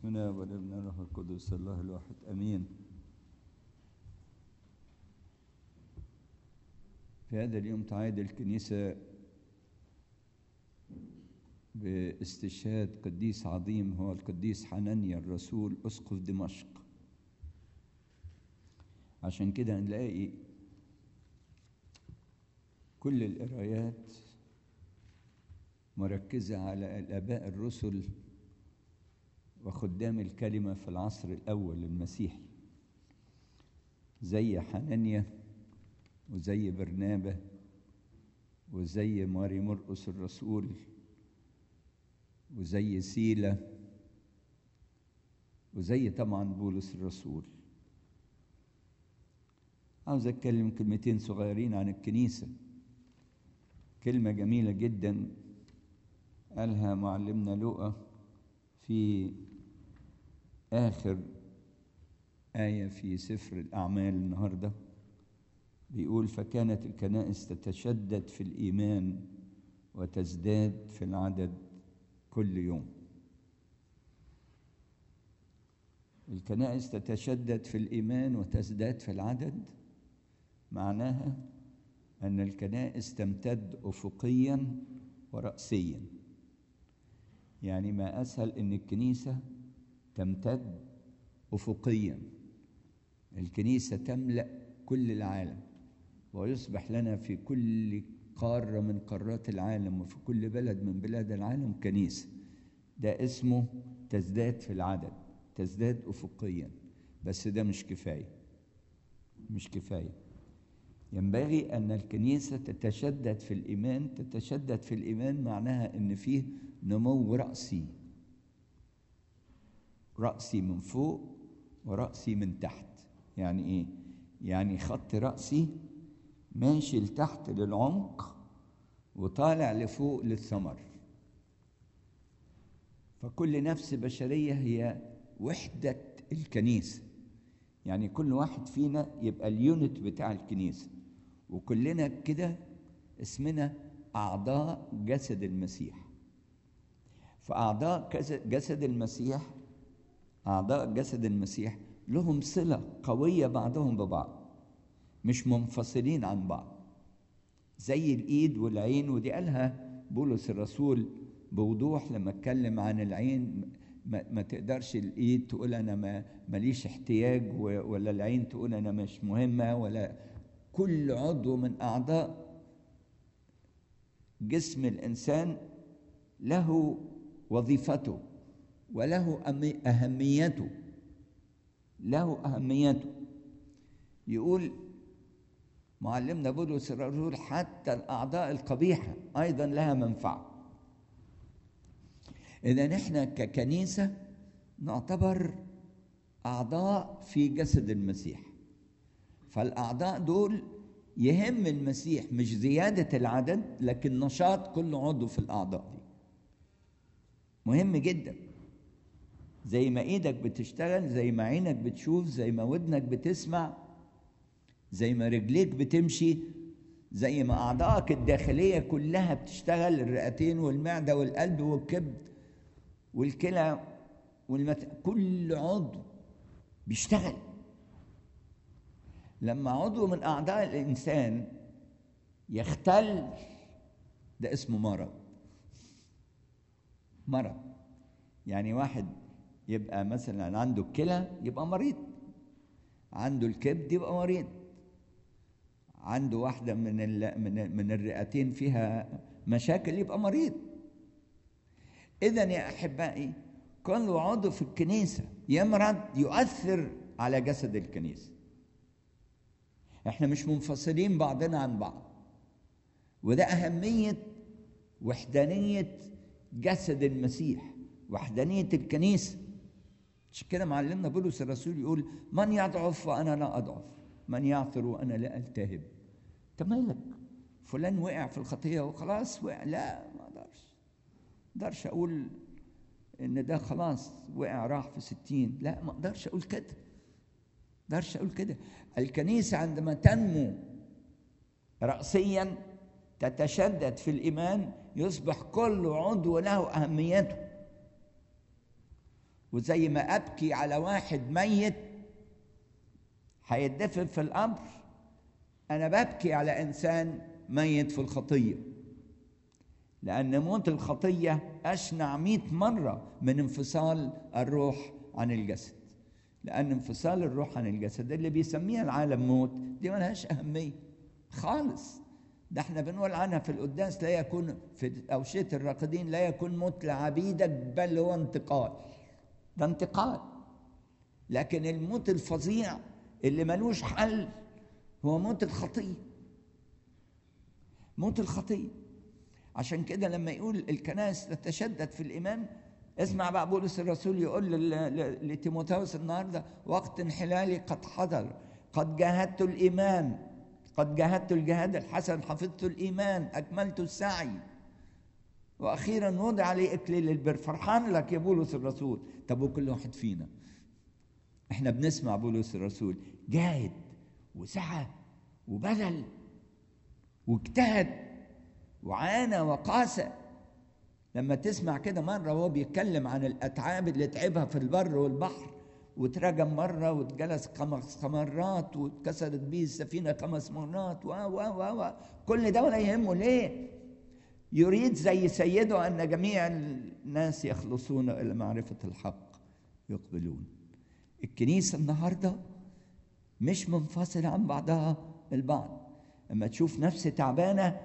بسم الله والابن الروح القدس الله الواحد امين في هذا اليوم تعايد الكنيسة باستشهاد قديس عظيم هو القديس حنانيا الرسول أسقف دمشق عشان كده نلاقي كل القرايات مركزة على الآباء الرسل وخدام الكلمة في العصر الأول المسيحي زي حنانيا وزي برنابة وزي ماري مرقس الرسول وزي سيلة وزي طبعا بولس الرسول عاوز اتكلم كلمتين صغيرين عن الكنيسة كلمة جميلة جدا قالها معلمنا لوقا في آخر آية في سفر الأعمال النهارده بيقول فكانت الكنائس تتشدد في الإيمان وتزداد في العدد كل يوم الكنائس تتشدد في الإيمان وتزداد في العدد معناها أن الكنائس تمتد أفقيا ورأسيا يعني ما أسهل أن الكنيسة تمتد أفقيا الكنيسة تملأ كل العالم ويصبح لنا في كل قارة من قارات العالم وفي كل بلد من بلاد العالم كنيسة ده اسمه تزداد في العدد تزداد أفقيا بس ده مش كفاية مش كفاية ينبغي أن الكنيسة تتشدد في الإيمان تتشدد في الإيمان معناها أن فيه نمو رأسي رأسي من فوق ورأسي من تحت يعني إيه؟ يعني خط رأسي ماشي لتحت للعمق وطالع لفوق للثمر فكل نفس بشرية هي وحدة الكنيسة يعني كل واحد فينا يبقى اليونت بتاع الكنيسة وكلنا كده اسمنا أعضاء جسد المسيح فأعضاء جسد المسيح أعضاء جسد المسيح لهم صلة قوية بعضهم ببعض مش منفصلين عن بعض زي الإيد والعين ودي قالها بولس الرسول بوضوح لما اتكلم عن العين ما, ما تقدرش الإيد تقول أنا ما ماليش احتياج ولا العين تقول أنا مش مهمة ولا كل عضو من أعضاء جسم الإنسان له وظيفته وله أهميته له أهميته يقول معلمنا بولس الرسول حتى الأعضاء القبيحة أيضا لها منفعة إذا إحنا ككنيسة نعتبر أعضاء في جسد المسيح فالأعضاء دول يهم المسيح مش زيادة العدد لكن نشاط كل عضو في الأعضاء دي مهم جدا زي ما ايدك بتشتغل زي ما عينك بتشوف زي ما ودنك بتسمع زي ما رجليك بتمشي زي ما اعضائك الداخليه كلها بتشتغل الرئتين والمعده والقلب والكبد والكلى والمت... كل عضو بيشتغل لما عضو من اعضاء الانسان يختل ده اسمه مرض مرض يعني واحد يبقى مثلا عنده الكلى يبقى مريض عنده الكبد يبقى مريض عنده واحدة من من من الرئتين فيها مشاكل يبقى مريض إذا يا أحبائي كل عضو في الكنيسة يمرض يؤثر على جسد الكنيسة احنا مش منفصلين بعضنا عن بعض وده أهمية وحدانية جسد المسيح وحدانية الكنيسة عشان كده معلمنا بولس الرسول يقول من يضعف وأنا لا أضعف من يعثر وأنا لا ألتهب أنت مالك فلان وقع في الخطية وخلاص وقع لا ما أقدرش ما أقدرش أقول إن ده خلاص وقع راح في ستين لا ما أقدرش أقول كده ما أقدرش أقول كده الكنيسة عندما تنمو رأسيا تتشدد في الإيمان يصبح كل عضو له أهميته وزي ما ابكي على واحد ميت هيدفن في القبر انا ببكي على انسان ميت في الخطيه لان موت الخطيه اشنع مئة مره من انفصال الروح عن الجسد لان انفصال الروح عن الجسد اللي بيسميها العالم موت دي ملهاش اهميه خالص ده احنا بنقول عنها في القداس لا يكون في أوشية الراقدين لا يكون موت لعبيدك بل هو انتقال ده انتقال لكن الموت الفظيع اللي ملوش حل هو موت الخطية موت الخطية عشان كده لما يقول الكنائس تتشدد في الإيمان اسمع بقى بولس الرسول يقول لتيموثاوس النهارده وقت انحلالي قد حضر قد جاهدت الإيمان قد جاهدت الجهاد الحسن حفظت الإيمان أكملت السعي وأخيرا وضع لي إكليل البر فرحان لك يا بولس الرسول طب وكل واحد فينا احنا بنسمع بولس الرسول جاهد وسعى وبذل واجتهد وعانى وقاسى لما تسمع كده مرة وهو بيتكلم عن الأتعاب اللي تعبها في البر والبحر واترجم مرة واتجلس خمس مرات واتكسرت به السفينة خمس مرات و و و و كل ده ولا يهمه ليه؟ يريد زي سيده أن جميع الناس يخلصون إلى معرفة الحق يقبلون الكنيسة النهاردة مش منفصلة عن بعضها البعض لما تشوف نفس تعبانة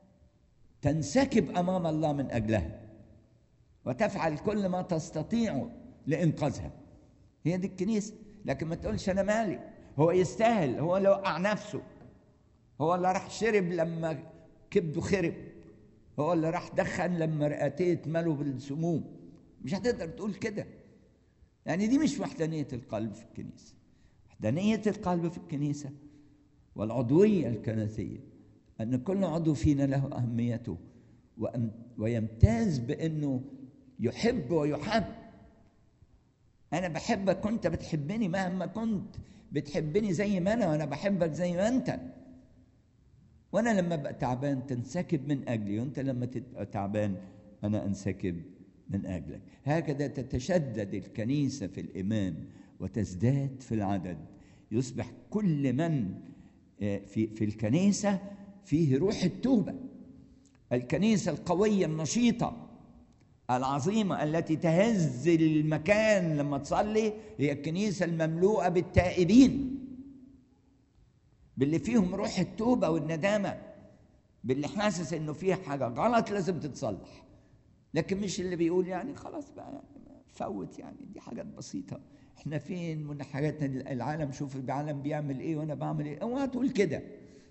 تنسكب أمام الله من أجلها وتفعل كل ما تستطيع لإنقاذها هي دي الكنيسة لكن ما تقولش أنا مالي هو يستاهل هو اللي وقع نفسه هو اللي راح شرب لما كبده خرب هو اللي راح دخن لما رئتيه اتملوا بالسموم مش هتقدر تقول كده يعني دي مش وحدانية القلب في الكنيسة وحدانية القلب في الكنيسة والعضوية الكنسية أن كل عضو فينا له أهميته ويمتاز بأنه يحب ويحب أنا بحبك وأنت بتحبني مهما كنت بتحبني زي ما أنا وأنا بحبك زي ما أنت وأنا لما أبقى تعبان تنسكب من أجلي وأنت لما تبقى تعبان أنا أنسكب من أجلك هكذا تتشدد الكنيسة في الإيمان وتزداد في العدد يصبح كل من في في الكنيسة فيه روح التوبة الكنيسة القوية النشيطة العظيمة التي تهز المكان لما تصلي هي الكنيسة المملوءة بالتائبين باللي فيهم روح التوبة والندامة باللي حاسس انه فيه حاجة غلط لازم تتصلح لكن مش اللي بيقول يعني خلاص بقى يعني فوت يعني دي حاجات بسيطة احنا فين من حاجات العالم شوف العالم بيعمل ايه وانا بعمل ايه اوعى تقول كده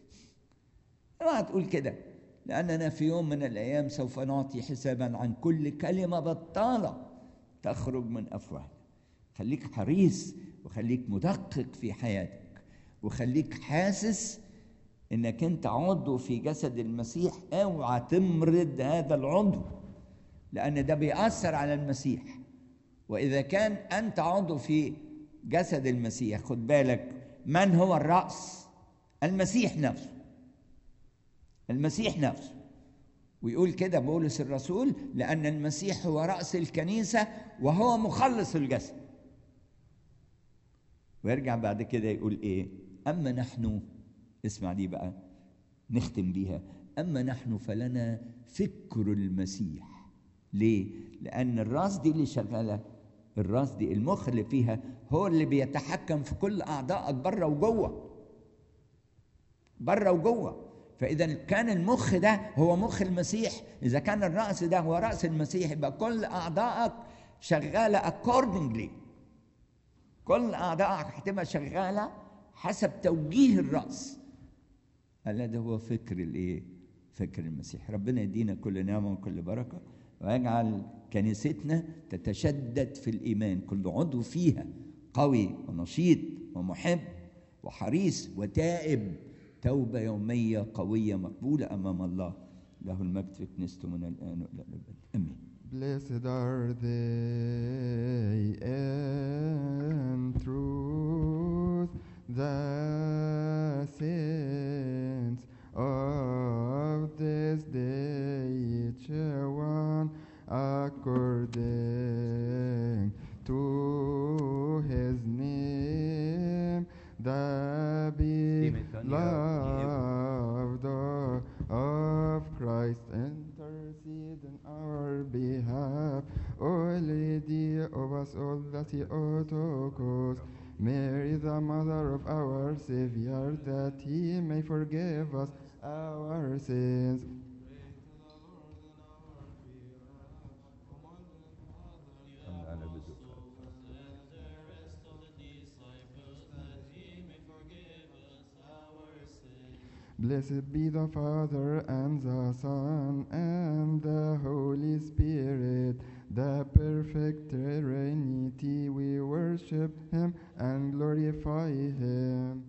اوعى تقول كده لاننا في يوم من الايام سوف نعطي حسابا عن كل كلمة بطالة تخرج من افواهنا خليك حريص وخليك مدقق في حياتك وخليك حاسس انك انت عضو في جسد المسيح اوعى تمرض هذا العضو لان ده بيأثر على المسيح واذا كان انت عضو في جسد المسيح خد بالك من هو الرأس المسيح نفسه المسيح نفسه ويقول كده بولس الرسول لأن المسيح هو رأس الكنيسة وهو مخلص الجسد ويرجع بعد كده يقول إيه أما نحن اسمع دي بقى نختم بيها أما نحن فلنا فكر المسيح ليه؟ لأن الراس دي اللي شغالة الراس دي المخ اللي فيها هو اللي بيتحكم في كل أعضائك بره وجوه بره وجوه فإذا كان المخ ده هو مخ المسيح إذا كان الرأس ده هو رأس المسيح يبقى كل أعضائك شغالة accordingly كل أعضائك هتبقى شغالة حسب توجيه الرأس الذي هو فكر الإيه؟ فكر المسيح ربنا يدينا كل نعمة وكل بركة ويجعل كنيستنا تتشدد في الإيمان كل عضو فيها قوي ونشيط ومحب وحريص وتائب توبة يومية قوية مقبولة أمام الله له المجد في كنيسته من الآن وإلى الأبد آمين Blessed are they in truth, the saints of this day, each one according to us all the Theotokos. Mary, the mother of our Savior, that he may forgive us our sins. Blessed be the Father and the Son and the Holy Spirit, the perfect Trinity. We worship Him and glorify Him.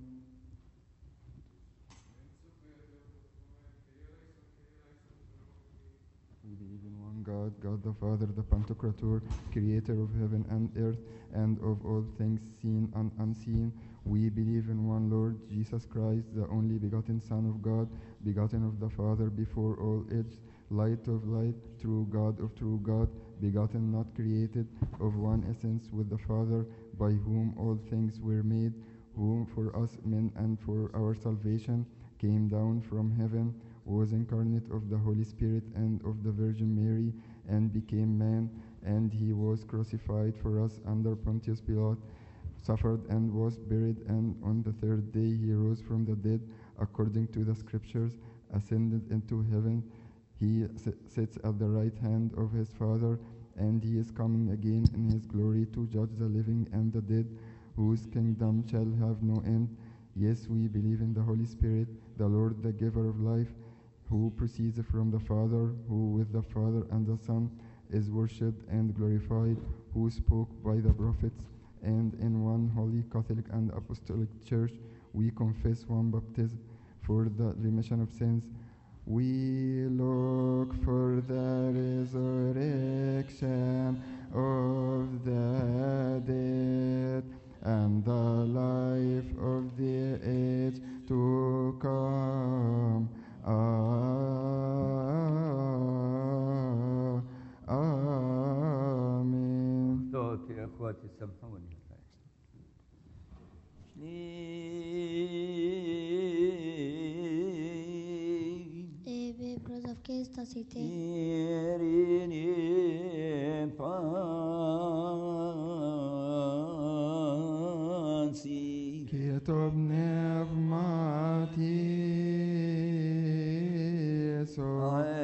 We believe in one God, God the Father, the Pantocrator, creator of heaven and earth, and of all things seen and unseen. We believe in one Lord, Jesus Christ, the only begotten Son of God, begotten of the Father before all age, light of light, true God of true God, begotten, not created, of one essence with the Father, by whom all things were made, whom for us men and for our salvation came down from heaven, was incarnate of the Holy Spirit and of the Virgin Mary, and became man, and he was crucified for us under Pontius Pilate, suffered and was buried, and on the third day he rose from the dead, according to the Scriptures, ascended into heaven. He s- sits at the right hand of his Father, and he is coming again in his glory to judge the living and the dead, whose kingdom shall have no end. Yes, we believe in the Holy Spirit, the Lord, the giver of life, who proceeds from the Father, who with the Father and the Son is worshipped and glorified, who spoke by the prophets, and in one holy Catholic and Apostolic Church we confess one baptism for the remission of sins. We look for the resurrection of the dead and the life of the age to come. Ah, Amen. صوت يا اخواتي سامحوني Ebe brothers of Kesta City. Irini pansi كتبنا